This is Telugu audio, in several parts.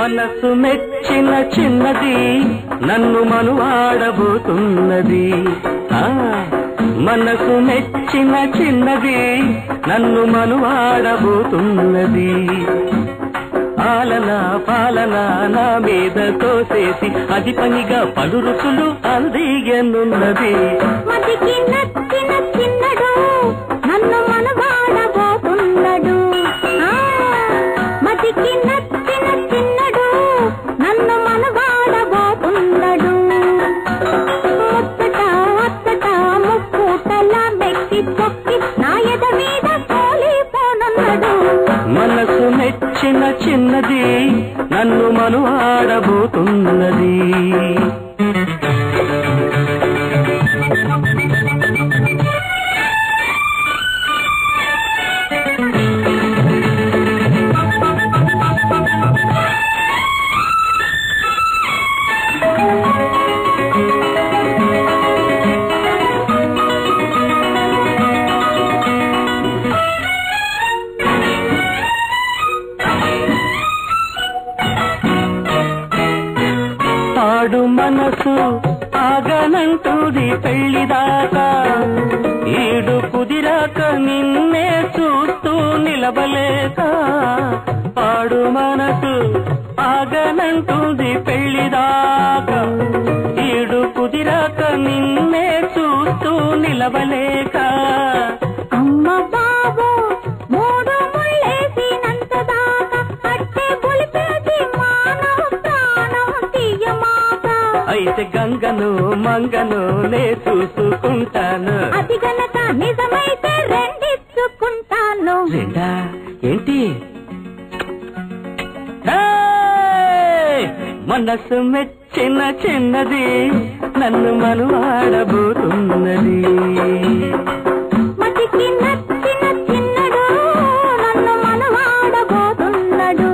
మనసు మెచ్చిన చిన్నది నన్ను మనువాడబోతున్నది ఆ మనసు మెచ్చిన చిన్నది నన్ను మనువాడబోతున్నది ఆలన పాలన నా మీద తోసేసి అది పనిగా పలు రుచులు అందియనున్నది మదికి నచ్చిన చిన్నడు నన్ను మనవాడబోతున్నాడు ఆ, మదికి నచ్చిన చిన్నడు నన్ను మనవాడబోతున్నాడు ముచ్చట అచ్చట ముక్కుటల మెక్కి తొక్కి నా ఎద మీద కోలిపోనున్నాడు మనసు మెచ్చిన చిన్నది నన్ను మనువాడబోతున్నది ఆడు మనసు ఆగనంటుంది పెళ్లిదాకా ఈడు కుదిరాక నిన్నే చూస్తూ నిలబలేక ఆడు మనసు ఆగనంటుంది పెళ్లిదాకా ఈడు కుదిరాక నిన్నే చూస్తూ నిలబలేక అమ్మ బాబు మూడు ముళ్ళేసినంత దాకా అట్టే పులిపేసి మానవ ప్రాణం తీయమాక అయితే గంగను మంగను నే చూసుకుంటాను అది గనక నిజమైతే రెండిచ్చుకుంటాను రెండా ఏంటి ఏయ్! మనసు మెచ్చిన చిన్నది నన్ను మనువాడబోతున్నది మతికి నచ్చిన చిన్నడు నన్ను మనవాడబోతున్నాడు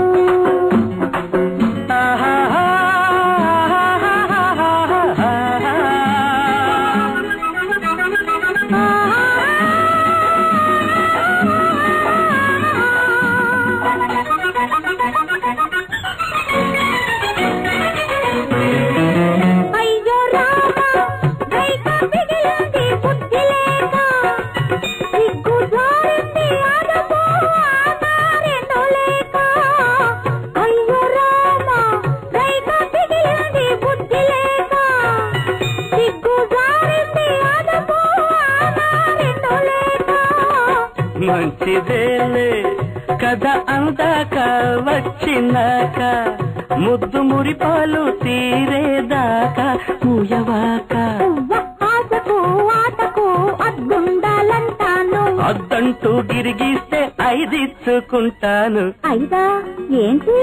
అయ్యో రామ రైక మిగిలింది బుద్ధి లేక సిగ్గు జారింది అదపు ఆనారెండు లేక అయ్యో రామ రైక మిగిలింది బుద్ధి లేక సిగ్గు జారింది అదపు ఆనారెండు లేక మంచిదేలే కథ అందాక వచ్చినాక ముద్దు మురిపాలు తీరేదాకా మూయవాక పువ్వ ఆశకు ఆటకు అద్దుండాలంటాను అద్దంటూ గిరిగిస్తే ఐదిచ్చుకుంటాను అయిదా ఏంటి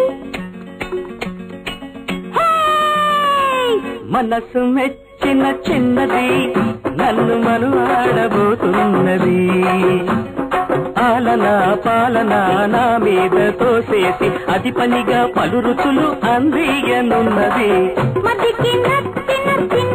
హేయ్! మనసు మెచ్చిన చిన్నది నన్ను మనువాడబోతున్నది ఆలన పాలన నా మీద తోసేసి అది పనిగా పలు రుచులు అందియనున్నది మదికి నచ్చిన చిన్న